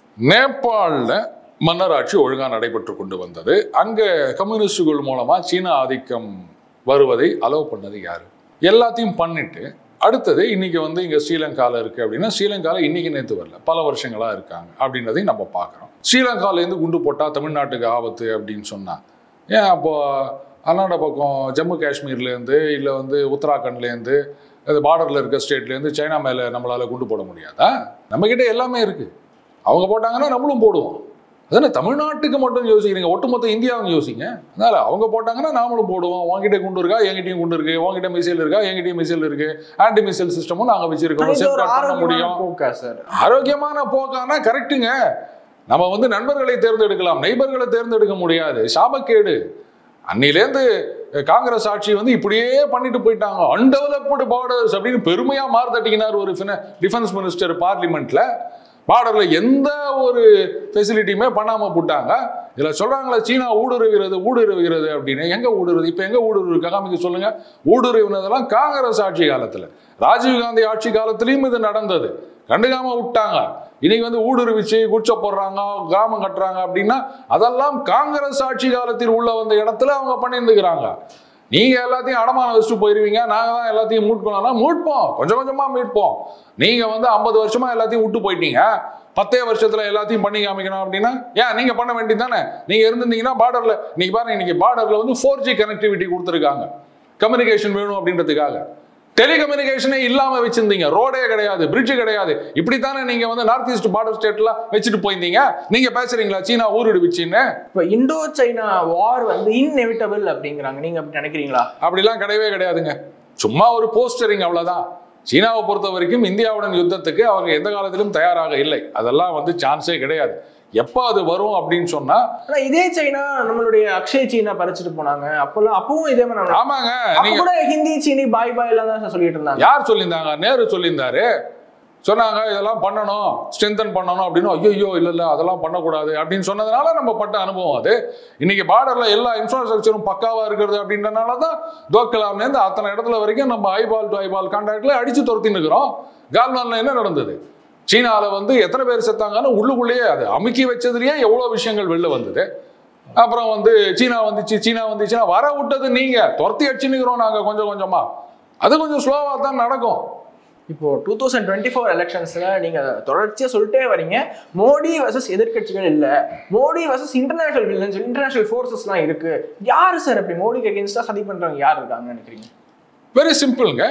நேபாளில் மன்னராட்சி ஒழுங்காக நடைபெற்று கொண்டு வந்தது அங்கே கம்யூனிஸ்டுகள் மூலமாக சீன ஆதிக்கம் வருவதை அலோவ் பண்ணது யாரு எல்லாத்தையும் பண்ணிட்டு அடுத்தது இன்னைக்கு வந்து இங்கே ஸ்ரீலங்காவில் இருக்குது அப்படின்னா ஸ்ரீலங்காவில் இன்னைக்கு நேற்று வரல பல வருஷங்களாக இருக்காங்க அப்படின்றதையும் நம்ம பார்க்குறோம் ஸ்ரீலங்காலேருந்து குண்டு போட்டால் தமிழ்நாட்டுக்கு ஆபத்து அப்படின்னு சொன்னால் ஏன் அப்போ அண்ணாட பக்கம் ஜம்மு காஷ்மீர்லேருந்து இல்லை வந்து உத்தராகண்ட்லேருந்து அது பார்டரில் இருக்க ஸ்டேட்லேருந்து சைனா மேலே நம்மளால் குண்டு போட முடியாதா நம்மக்கிட்ட எல்லாமே இருக்குது அவங்க போட்டாங்கன்னா நம்மளும் போடுவோம் அதானே தமிழ்நாட்டுக்கு மட்டும் யோசிக்கிறீங்க ஒட்டுமொத்த இந்தியாவும் யோசிங்க அதனால அவங்க போட்டாங்கன்னா நாமளும் போடுவோம் உங்ககிட்ட குண்டு இருக்கா என்கிட்டயும் குண்டு இருக்கு உங்ககிட்ட மிசைல் இருக்கா என்கிட்டயும் மிசைல் இருக்கு ஆன்டி மிசைல் சிஸ்டமும் நாங்க வச்சிருக்கோம் இது ஒரு safeguard பண்ண ஆரோக்கியமான முடியும் போக்கா சார் ஆரோக்கியமான போக்கானா கரெக்டுங்க நம்ம வந்து நண்பர்களை தேர்ந்தெடுக்கலாம் நெய்பர்களை தேர்ந்தெடுக்க முடியாது சாபக்கேடு அன்னிலேருந்து காங்கிரஸ் ஆட்சி வந்து இப்படியே பண்ணிட்டு போயிட்டாங்க அன்டெவலப்டு பார்டர்ஸ் அப்படின்னு பெருமையா மார்த்தட்டிக்கினார் ஒரு டிஃபென்ஸ் மினிஸ்டர் பார்லிமெண்ட்ல பார்டர்ல எந்த ஒரு ஃபெசிலிட்டியுமே பண்ணாம போட்டாங்க இதுல சொல்றாங்களே சீனா ஊடுருவுகிறது ஊடுருவுகிறது அப்படின்னு எங்க ஊடுருவது இப்ப எங்க ஊடுருவு காமிக்க சொல்லுங்க ஊடுருவினதெல்லாம் காங்கிரஸ் ஆட்சி காலத்துல ராஜீவ் காந்தி ஆட்சி காலத்திலயும் இது நடந்தது கண்டுக்காம விட்டாங்க இன்னைக்கு வந்து ஊடுருவிச்சு குச்ச போடுறாங்க கிராமம் கட்டுறாங்க அப்படின்னா அதெல்லாம் காங்கிரஸ் ஆட்சி காலத்தில் உள்ள வந்த இடத்துல அவங்க பண்ணியிருந்துக்கிறாங்க நீங்க எல்லாத்தையும் அடமானம் வச்சுட்டு போயிருவீங்க நாங்க தான் எல்லாத்தையும் மீட்கணும்னா மீட்போம் கொஞ்சம் கொஞ்சமா மீட்போம் நீங்க வந்து ஐம்பது வருஷமா எல்லாத்தையும் விட்டு போயிட்டீங்க பத்தே வருஷத்துல எல்லாத்தையும் பண்ணி காமிக்கணும் அப்படின்னா ஏன் நீங்க பண்ண வேண்டியது தானே நீங்க இருந்திருந்தீங்கன்னா பார்டர்ல நீங்க பாருங்க இன்னைக்கு பார்டர்ல வந்து ஃபோர் ஜி கனெக்டிவிட்டி கொடுத்துருக்காங்க கம்யூனிகேஷன் வேணும் அப்படின்றதுக்காக டெலிகம்யூனிகேஷனே இல்லாம வச்சிருந்தீங்க ரோடே கிடையாது பிரிட்ஜ் கிடையாது இப்படித்தானே நீங்க வந்து நார்த் ஈஸ்ட் பார்டர் ஸ்டேட்லாம் வச்சுட்டு போயிருந்தீங்க நீங்க பேசுறீங்களா சீனா ஊருடுவிச்சின்னு இப்போ இண்டோ சைனா வார் வந்து இன்எவிட்டபிள் அப்படிங்கிறாங்க நீங்க அப்படி நினைக்கிறீங்களா அப்படிலாம் கிடையவே கிடையாதுங்க சும்மா ஒரு போஸ்டரிங் அவ்வளவுதான் சீனாவை பொறுத்த வரைக்கும் இந்தியாவுடன் யுத்தத்துக்கு அவங்க எந்த காலத்திலும் தயாராக இல்லை அதெல்லாம் வந்து சான்ஸே கிடையாது எப்போ அது வரும் அப்படின்னு சொன்னா ஆனா இதே சைனா நம்மளுடைய அக்ஷய் சீனா பறிச்சுட்டு போனாங்க அப்பெல்லாம் அப்பவும் இதே மாதிரி நம்ம- ஆமாங்க அப்ப நீங்க கூட ஹிந்தி சீனி பாய் பாய் எல்லாம் தான் சார் சொல்லிட்டு இருந்தாங்க யார் சொல்லியிருந்தாங்க நேரு சொல்லியிருந்தாரு சொன்னாங்க இதெல்லாம் பண்ணணும் ஸ்ட்ரென்தன் பண்ணணும் அப்படின்னு ஐயோ இல்ல இல்ல அதெல்லாம் பண்ணக்கூடாது அப்படின்னு சொன்னதுனால நம்ம பட்ட அனுபவம் அது இன்னைக்கு பார்டர்ல எல்லா இன்ஃப்ராஸ்ட்ரக்சரும் பக்காவா இருக்கிறது அப்படின்றனால தான் தோக்கலாம்லேருந்து அத்தனை இடத்துல வரைக்கும் நம்ம ஐபால் டு ஐபால் கான்டாக்ட்ல அடிச்சு துரத்தின்னு இருக்கிறோம் கால்வான்ல என்ன நடந்தது சீனால வந்து எத்தனை பேர் செத்தாங்கன்னு உள்ளுக்குள்ளேயே அது அமுக்கி வச்சதுலயே எவ்வளவு விஷயங்கள் வெளில வந்தது அப்புறம் வந்து சீனா வந்துச்சு சீனா வந்துச்சுன்னா வர விட்டது நீங்க துரத்தி அடிச்சுன்னுக்கிறோம் நாங்க கொஞ்சம் கொஞ்சமா அது கொஞ்சம் ஸ்லோவா தான் நடக்கும் இப்போ டூ தௌசண்ட் டுவெண்ட்டி ஃபோர் எலெக்ஷன்ஸ்ல நீங்க தொடர்ச்சியா சொல்லிட்டே வரீங்க மோடி வர்சஸ் எதிர்க்கட்சிகள் இல்ல Modi versus international villains international ஃபோர்ஸஸ்லாம் இருக்கு யாரு சார் அப்படி மோடிக்கு அகேன்ஸ்டா சதி பண்றவங்க யார் இருக்காங்கன்னு நினைக்கிறீங்க வெரி சிம்பிள்ங்க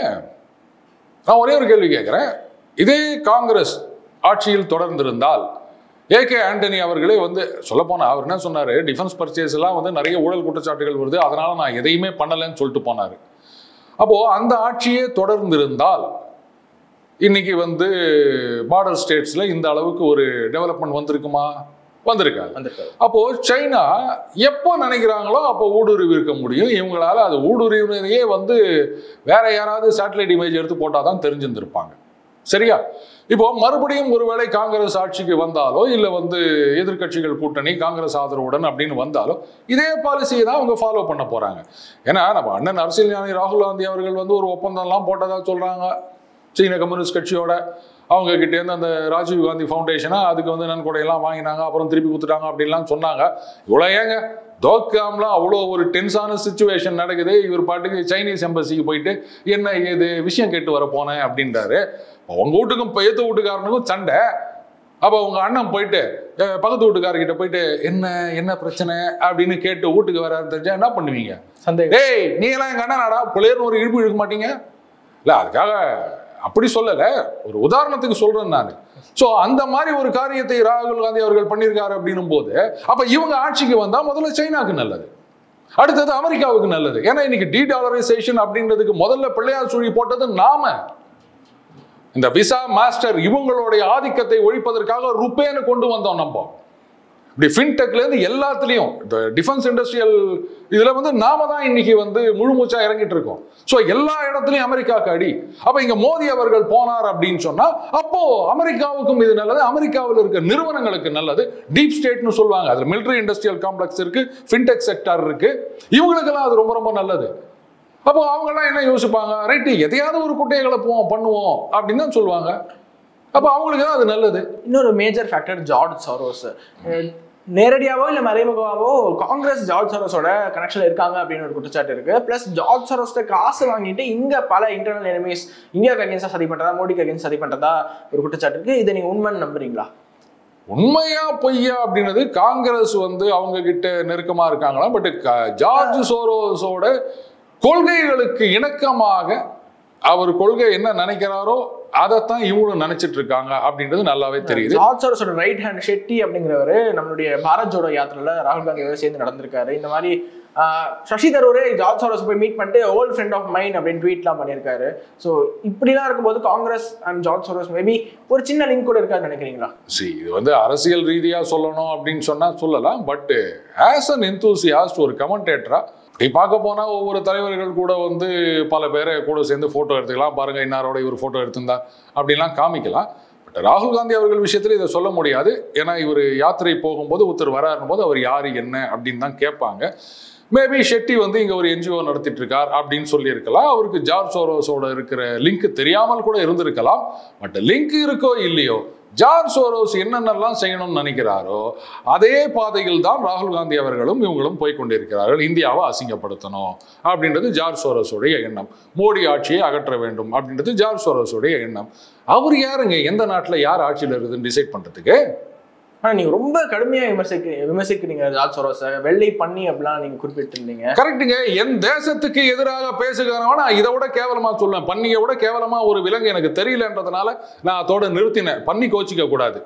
நான் ஒரே ஒரு கேள்வி கேட்குறேன் இதே காங்கிரஸ் ஆட்சியில் தொடர்ந்திருந்தால் ஏகே ஆண்டனி அவர்களே வந்து சொல்லப்போனால் அவர் என்ன சொன்னார் டிஃபென்ஸ் பர்ச்சேஸ் எல்லாம் வந்து நிறைய ஊழல் குற்றச்சாட்டுகள் வருது அதனால நான் எதையுமே பண்ணலைன்னு சொல்லிட்டு போனார் அப்போ அந்த ஆட்சியே தொடர்ந்திருந்தால் இன்னைக்கு வந்து பார்டர் ஸ்டேட்ஸ்ல இந்த அளவுக்கு ஒரு டெவலப்மெண்ட் வந்திருக்குமா வந்திருக்காது வந்திருக்காரு அப்போ சைனா எப்போ நினைக்கிறாங்களோ அப்போ ஊடுருவி இருக்க முடியும் இவங்களால அது ஊடுருவினதையே வந்து வேற யாராவது சேட்டலைட் இமேஜ் எடுத்து போட்டால் தான் தெரிஞ்சிருந்திருப்பாங்க சரியா இப்போ மறுபடியும் ஒருவேளை காங்கிரஸ் ஆட்சிக்கு வந்தாலோ இல்லை வந்து எதிர்க்கட்சிகள் கூட்டணி காங்கிரஸ் ஆதரவுடன் அப்படின்னு வந்தாலோ இதே பாலிசியை தான் அவங்க ஃபாலோ பண்ண போறாங்க ஏன்னா நம்ம அண்ணன் அரசியல் ஞானி ராகுல் காந்தி அவர்கள் வந்து ஒரு ஒப்பந்தம்லாம் போட்டதா சொல்றாங்க சீன கம்யூனிஸ்ட் கட்சியோட அவங்க கிட்டேருந்து அந்த ராஜீவ் காந்தி ஃபவுண்டேஷனா அதுக்கு வந்து நன்கொடையெல்லாம் வாங்கினாங்க அப்புறம் திருப்பி கொடுத்துட்டாங்க அப்படின்லாம் சொன்னாங்க இவ்வளோ ஏங்க தோக்காம்லாம் அவ்வளோ ஒரு டென்ஸான சுச்சுவேஷன் நடக்குது இவர் பாட்டுக்கு சைனீஸ் எம்பசிக்கு போயிட்டு என்ன ஏது விஷயம் கேட்டு வர போனேன் அப்படின்றாரு உங்க வீட்டுக்கும் இப்போ ஏத்து வீட்டுக்காரனுக்கும் சண்டை அப்போ உங்க அண்ணன் போயிட்டு அஹ், பக்கத்து வீட்டுக்காரர்கிட்ட போயிட்டு என்ன என்ன பிரச்சனை அப்படின்னு கேட்டு வீட்டுக்கு வராரு தெரிஞ்சா என்ன பண்ணுவீங்க சந்தேகம் டேய் நீ எல்லாம் எங்க அண்ணனாடா புள்ளையர்னு ஒரு இழுப்பு இழுக்க மாட்டீங்க இல்ல அதுக்காக அப்படி சொல்லல ஒரு உதாரணத்துக்கு சொல்றேன் நான் சோ அந்த மாதிரி ஒரு காரியத்தை ராகுல் காந்தி அவர்கள் பண்ணியிருக்காரு அப்படின்னும் போது அப்ப இவங்க ஆட்சிக்கு வந்தா முதல்ல சைனாக்கு நல்லது அடுத்தது அமெரிக்காவுக்கு நல்லது ஏன்னா இன்னைக்கு டி டாலரைசேஷன் அப்படின்றதுக்கு முதல்ல பிள்ளையார் சுழி போட்டது நாம இந்த விசா மாஸ்டர் இவங்களுடைய ஆதிக்கத்தை ஒழிப்பதற்காக ருப்பேன்னு கொண்டு வந்தோம் நம்ம இப்படி ஃபின்டெக்ல இருந்து எல்லாத்துலயும் இந்த டிஃபென்ஸ் இண்டஸ்ட்ரியல் இதுல வந்து நாம தான் இன்னைக்கு வந்து முழுமூச்சா இறங்கிட்டு இருக்கோம் ஸோ எல்லா இடத்துலயும் அமெரிக்காவுக்கு அடி அப்ப இங்க மோடி அவர்கள் போனார் அப்படின்னு சொன்னா அப்போ அமெரிக்காவுக்கும் இது நல்லது அமெரிக்காவில் இருக்க நிறுவனங்களுக்கு நல்லது டீப் ஸ்டேட்னு சொல்லுவாங்க அதுல மிலிட்டரி இண்டஸ்ட்ரியல் காம்ப்ளெக்ஸ் இருக்கு ஃபின்டெக் செக்டார் இருக்கு இவங்களுக்கெல்லாம் அது ரொம்ப ரொம்ப நல்லது அப்போ அவங்கெல்லாம் என்ன யோசிப்பாங்க ரைட்டு எதையாவது ஒரு குட்டையை கிளப்புவோம் பண்ணுவோம் அப்படின்னு தான் சொல்லுவாங்க அப்ப அவங்களுக்கு தான் அது நல்லது இன்னொரு மேஜர் ஃபேக்டர் ஜார்ஜ் சாரோஸ் நேரடியாவோ இல்ல மறைமுகமாவோ காங்கிரஸ் ஜார்ஜ் சாரோஸோட கனெக்ஷன் இருக்காங்க அப்படின்னு ஒரு குற்றச்சாட்டு இருக்கு பிளஸ் ஜார்ஜ் சாரோஸ்ட காசு வாங்கிட்டு இங்க பல இன்டர்னல் எனிமீஸ் இந்தியாவுக்கு அகேன்ஸ்டா சதி பண்றதா மோடிக்கு அகேன்ஸ்ட் சதி பண்றதா ஒரு குற்றச்சாட்டு இருக்கு இதை நீங்க உண்மைன்னு நம்புறீங்களா உண்மையா பொய்யா அப்படின்னது காங்கிரஸ் வந்து அவங்க கிட்ட நெருக்கமா இருக்காங்களா பட் ஜார்ஜ் சோரோஸோட கொள்கைகளுக்கு இணக்கமாக அவர் கொள்கை என்ன நினைக்கிறாரோ அதைத்தான் இவங்களும் நினைச்சிட்டு இருக்காங்க அப்படின்றது நல்லாவே தெரியுது ஜார்ஜ் சாரோஸோட ரைட் ஹேண்ட் ஷெட்டி அப்படிங்கிறவரு நம்மளுடைய பாரத் ஜோடோ யாத்திரையில ராகுல் காந்தியோட சேர்ந்து நடந்திருக்காரு இந்த மாதிரி ஆஹ், சசி தரூரே ஜார்ஜ் சாரோஸ் போய் மீட் பண்ணிட்டு ஓல்ட் ஃப்ரெண்ட் ஆஃப் மைண்ட் அப்படின்னு ட்வீட்லாம் பண்ணியிருக்காரு ஸோ இப்படிலாம் இருக்கும்போது Congress and George Soros maybe ஒரு சின்ன லிங்க் கூட இருக்கான்னு நினைக்கிறீங்களா see இது வந்து அரசியல் ரீதியா சொல்லணும் அப்படின்னு சொன்னா சொல்லலாம் பட் ஆஸ் அன் enthusiast ஒரு கமெண்டேட்டரா இப்படி பார்க்க போனா ஒவ்வொரு தலைவர்கள் கூட வந்து பல பேரை கூட சேர்ந்து போட்டோ எடுத்துக்கலாம் பாருங்க இன்னாரோட இவர் போட்டோ எடுத்திருந்தா அப்படின்லாம் காமிக்கலாம் பட் ராகுல் காந்தி அவர்கள் விஷயத்துல இதை சொல்ல முடியாது ஏன்னா இவர் யாத்திரை போகும்போது ஒருத்தர் வராருன்னு போது அவர் யாரு என்ன அப்படின்னு தான் கேட்பாங்க மேபி ஷெட்டி வந்து இங்க ஒரு என்ஜிஓ நடத்திட்டு இருக்கார் அப்படின்னு சொல்லியிருக்கலாம் அவருக்கு ஜார்ஜ் சோரோஸோட இருக்கிற லிங்க் தெரியாமல் கூட இருந்திருக்கலாம் பட் லிங்க் இருக்கோ இல்லையோ ஜார்ஜ் சோரோஸ் என்னென்னலாம் செய்யணும்னு நினைக்கிறாரோ அதே பாதையில் தான் ராகுல் காந்தி அவர்களும் இவங்களும் போய் கொண்டிருக்கிறார்கள் இந்தியாவை அசிங்கப்படுத்தணும் அப்படின்றது ஜார்ஜ் சோரோஸுடைய எண்ணம் மோடி ஆட்சியை அகற்ற வேண்டும் அப்படின்றது ஜார்ஜ் சோரோஸுடைய எண்ணம் அவர் யாருங்க எந்த நாட்டில் யார் ஆட்சியில் இருக்குதுன்னு டிசைட் பண்றதுக்கு ஆனா நீங்க ரொம்ப கடுமையா விமர்சிக்க விமர்சிக்கிறீங்க ஜார்ஜ் சோரோஸை வெள்ளை பண்ணி அப்படிலாம் நீங்க குறிப்பிட்டிருந்தீங்க கரெக்டுங்க என் தேசத்துக்கு எதிராக பேசுகிறவன் நான் இதை விட கேவலமா சொல்லுவேன் பன்னியை விட கேவலமா ஒரு விலங்கு எனக்கு தெரியலன்றதுனால நான் அதோட நிறுத்தினேன் பன்னி கோச்சிக்க கூடாது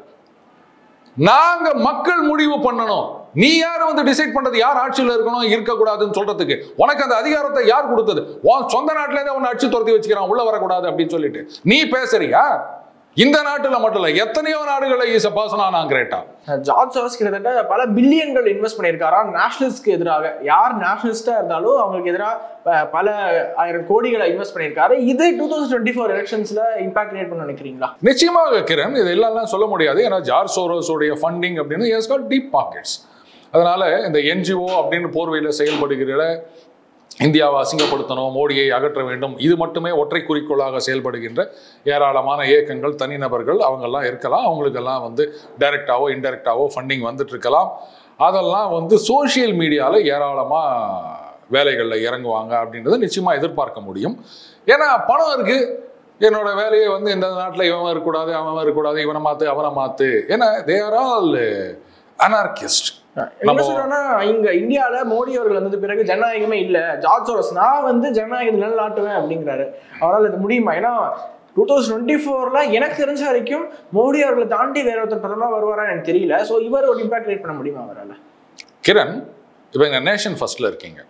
நாங்க மக்கள் முடிவு பண்ணணும் நீ யார் வந்து டிசைட் பண்றது யார் ஆட்சியில் இருக்கணும் இருக்கக்கூடாதுன்னு சொல்றதுக்கு உனக்கு அந்த அதிகாரத்தை யார் கொடுத்தது உன் சொந்த நாட்டில இருந்தே உன்னை அடிச்சு துரத்தி வச்சுக்கிறான் உள்ள வரக்கூடாது அப்படின்னு சொல்லிட்டு நீ பேசுறியா இந்த நாட்டுல மட்டும் இல்ல எத்தனையோ நாடுகளை இஸ் பாசனா நான் கிரேட்டா ஜார்ஜ் சோரோஸ் கிட்டத்தட்ட பல பில்லியன்கள் இன்வெஸ்ட் பண்ணியிருக்காராம் நேஷனலிஸ்ட்க்கு எதிராக யார் நேஷனலிஸ்டா இருந்தாலும் அவங்களுக்கு எதிராக பல ஆயிரம் கோடிகளை இன்வெஸ்ட் பண்ணியிருக்காரு இது டூ தௌசண்ட் டுவெண்ட்டி ஃபோர் எலெக்ஷன்ஸ்ல இம்பாக்ட் கிரியேட் பண்ண நினைக்கிறீங்களா நிச்சயமாக கிரண் இது எல்லாம் சொல்ல முடியாது ஏன்னா ஜார்ஜ் சோரோஸோடைய ஃபண்டிங் அப்படின்னு எஸ் காட் டீப் பாக்கெட்ஸ் அதனால இந்த என்ஜிஓ அப்படின்னு போர்வையில் செயல்படுகிற இந்தியாவை அசிங்கப்படுத்தணும் மோடியை அகற்ற வேண்டும் இது மட்டுமே ஒற்றை குறிக்கோளாக செயல்படுகின்ற ஏராளமான இயக்கங்கள் தனிநபர்கள் அவங்கெல்லாம் இருக்கலாம் அவங்களுக்கெல்லாம் வந்து டைரக்டாவோ இன்டைரக்டாவோ ஃபண்டிங் வந்துட்டு இருக்கலாம் அதெல்லாம் வந்து சோஷியல் மீடியாவில் ஏராளமாக வேலைகளில் இறங்குவாங்க அப்படின்றத நிச்சயமாக எதிர்பார்க்க முடியும் ஏன்னா பணம் இருக்கு என்னோட வேலையை வந்து இந்த நாட்டில் இவன் இருக்கக்கூடாது அவன் இருக்கக்கூடாது இவனை மாத்து அவனை மாத்து ஏன்னா தே ஆர் ஆல் அனார்கிஸ்ட் என்ன நம்ம- சொல்றேன்னா இங்க இந்தியால மோடி அவர்கள் வந்தது பிறகு ஜனநாயகமே இல்ல ஜார்ஜ் சோரோஸ் நான் வந்து ஜனநாயகத்தை நிலநாட்டுவேன் அப்படிங்கிறாரு அவரால் இது முடியுமா ஏன்னா டூ தௌசண்ட் டுவெண்ட்டி ஃபோர்ல எனக்கு தெரிஞ்ச வரைக்கும் மோடி அவர்களை தாண்டி வேற ஒருத்தர் பிரதமர் வருவாரான்னு எனக்கு தெரியல ஸோ இவர் ஒரு இம்பாக்ட் கிரியேட் பண்ண முடியுமா அவரால் கிரண் இப்போ இங்கே நேஷன் ஃபர்ஸ்ட்ல இருக்கீங்க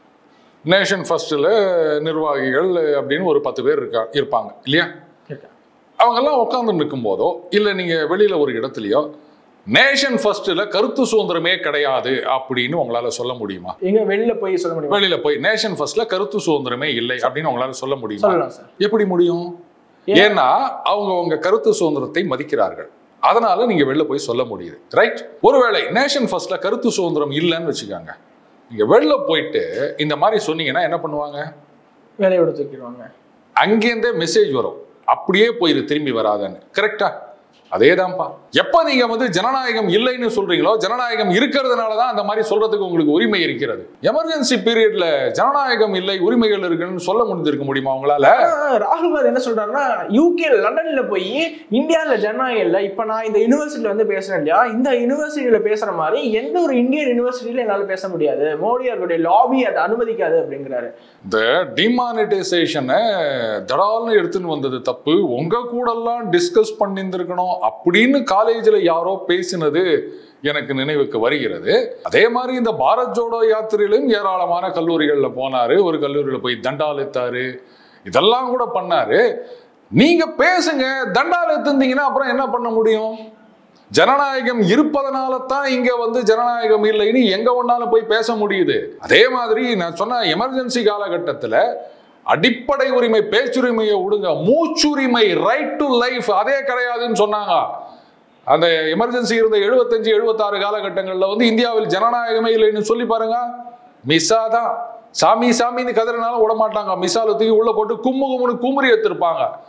நேஷன் ஃபர்ஸ்ட்ல நிர்வாகிகள் அப்படின்னு ஒரு பத்து பேர் இருக்கா இருப்பாங்க இல்லையா அவங்கெல்லாம் உட்காந்து நிற்கும் போதோ இல்லை நீங்கள் வெளியில் ஒரு இடத்துலையோ நேஷன் ஃபர்ஸ்ட்ல கருத்து சுதந்திரமே கிடையாது அப்படின்னு உங்களால சொல்ல முடியுமா எங்க வெளியில போய் சொல்ல முடியுமா வெளியில போய் நேஷன் ஃபர்ஸ்ட்ல கருத்து சுதந்திரமே இல்லை அப்படின்னு உங்களால சொல்ல முடியுமா சொல்லலாம் சார் எப்படி முடியும் ஏன்? ஏன்னா அவங்க உங்க கருத்து சுதந்திரத்தை மதிக்கிறார்கள் அதனால நீங்க வெளில போய் சொல்ல முடியுது ரைட் ஒருவேளை நேஷன் ஃபர்ஸ்ட்ல கருத்து சுதந்திரம் இல்லைன்னு வச்சுக்கோங்க நீங்க வெளில போயிட்டு இந்த மாதிரி சொன்னீங்கன்னா என்ன பண்ணுவாங்க வேலையை விட தூக்கிடுவாங்க அங்கேருந்தே மெசேஜ் வரும் அப்படியே போயிரு திரும்பி வராதன்னு கரெக்டா அதேதான்ப்பா எப்ப நீங்க வந்து ஜனநாயகம் இல்லைன்னு சொல்றீங்களோ ஜனநாயகம் இருக்கிறதுனால தான் அந்த மாதிரி சொல்றதுக்கு உங்களுக்கு உரிமை இருக்கிறது எமர்ஜென்சி பீரியட்ல ஜனநாயகம் இல்லை உரிமைகள் இருக்குன்னு சொல்ல முடிஞ்சிருக்க முடியுமா உங்களால ஆனா, ராகுல் காந்தி என்ன சொல்றாருன்னா யூகே லண்டன்ல போய் இந்தியால ஜனநாயகம் இல்ல இப்ப நான் இந்த யூனிவர்சிட்டியில வந்து பேசுறேன் இல்லையா இந்த யூனிவர்சிட்டியில பேசுற மாதிரி எந்த ஒரு இந்தியன் யூனிவர்சிட்டியில என்னால பேச முடியாது மோடி அவர்களுடைய லாபி அதை அனுமதிக்காது அப்படிங்கிறாரு இந்த டிமானிட்டைசேஷனை தடால்னு எடுத்துன்னு வந்தது தப்பு உங்க கூடலாம் டிஸ்கஸ் பண்ணியிருந்திருக்கணும் அப்படின்னு காலேஜில் யாரோ பேசினது எனக்கு நினைவுக்கு வருகிறது அதே மாதிரி இந்த பாரத் ஜோடோ யாத்திரையிலும் ஏராளமான கல்லூரிகளில் போனாரு ஒரு கல்லூரியில் போய் தண்டாலெத்தாரு இதெல்லாம் கூட பண்ணாரு நீங்க பேசுங்க தண்டால் எடுத்திருந்தீங்கன்னா அப்புறம் என்ன பண்ண முடியும் ஜனநாயகம் இருப்பதனால தான் இங்க வந்து ஜனநாயகம் இல்லைன்னு எங்க ஒன்னாலும் போய் பேச முடியுது அதே மாதிரி நான் சொன்ன எமர்ஜென்சி காலகட்டத்துல அடிப்படை உரிமை பேச்சுரிமையை விடுங்க மூச்சுரிமை ரைட் டு லைஃப் அதே கிடையாதுன்னு சொன்னாங்க அந்த எமர்ஜென்சி இருந்த எழுபத்தஞ்சு எழுபத்தாறு காலகட்டங்கள்ல வந்து இந்தியாவில் ஜனநாயகமே இல்லைன்னு சொல்லி பாருங்க மிஸ்ஸா தான் சாமி சாமின்னு கதறினாலும் விட மாட்டாங்க மிஸ்ஸால தூக்கி உள்ள போட்டு கும்மு கும்முன்னு குமுறி எடுத்திருப்பாங்க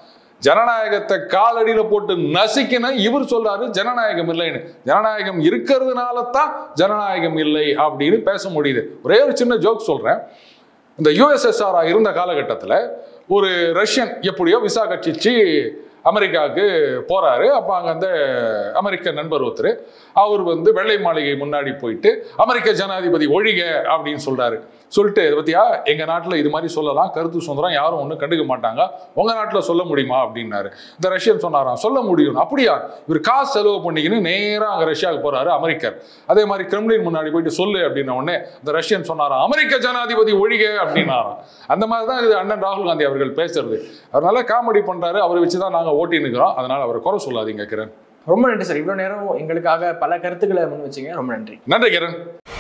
ஜனநாயகத்தை காலடியில போட்டு நசிக்கணும் இவர் சொல்றாரு ஜனநாயகம் இல்லைன்னு ஜனநாயகம் இருக்கிறதுனால தான் ஜனநாயகம் இல்லை அப்படின்னு பேச முடியுது ஒரே ஒரு சின்ன ஜோக் சொல்றேன் இந்த யுஎஸ்எஸ்ஆர் இருந்த காலகட்டத்தில் ஒரு ரஷ்யன் எப்படியோ விசா கட்சிச்சு அமெரிக்காவுக்கு போறாரு அப்போ அங்கே அந்த அமெரிக்க நண்பர் ஒருத்தர் அவர் வந்து வெள்ளை மாளிகை முன்னாடி போயிட்டு அமெரிக்க ஜனாதிபதி ஒழிக அப்படின்னு சொல்றாரு சொல்லிட்டு இதை பத்தியா எங்க நாட்டில் இது மாதிரி சொல்லலாம் கருத்து சுதந்திரம் யாரும் ஒன்றும் கண்டுக்க மாட்டாங்க உங்க நாட்டில் சொல்ல முடியுமா அப்படின்னாரு இந்த ரஷ்யன் சொன்னாராம் சொல்ல முடியும் அப்படியா இவர் காசு செலவு பண்ணிக்கின்னு நேராக அங்கே ரஷ்யாவுக்கு போறாரு அமெரிக்கர் அதே மாதிரி கிரெம்லின் முன்னாடி போயிட்டு சொல்லு அப்படின்ன உடனே இந்த ரஷ்யன் சொன்னாராம் அமெரிக்க ஜனாதிபதி ஒழிக அப்படின்னாராம் அந்த மாதிரி தான் இது அண்ணன் ராகுல் காந்தி அவர்கள் பேசுறது அவர் நல்லா காமெடி பண்றாரு அவரை வச்சு தான் நாங்கள் ஓட்டி நிற்கிறோம் அதனால அவரை குறை சொல்லாதீங்க கிரண் ரொம்ப நன்றி சார் இவ்வளவு நேரம் எங்களுக்காக பல கருத்துக்களை முன் வச்சீங்க ரொம்ப நன்றி நன்றி கிரண்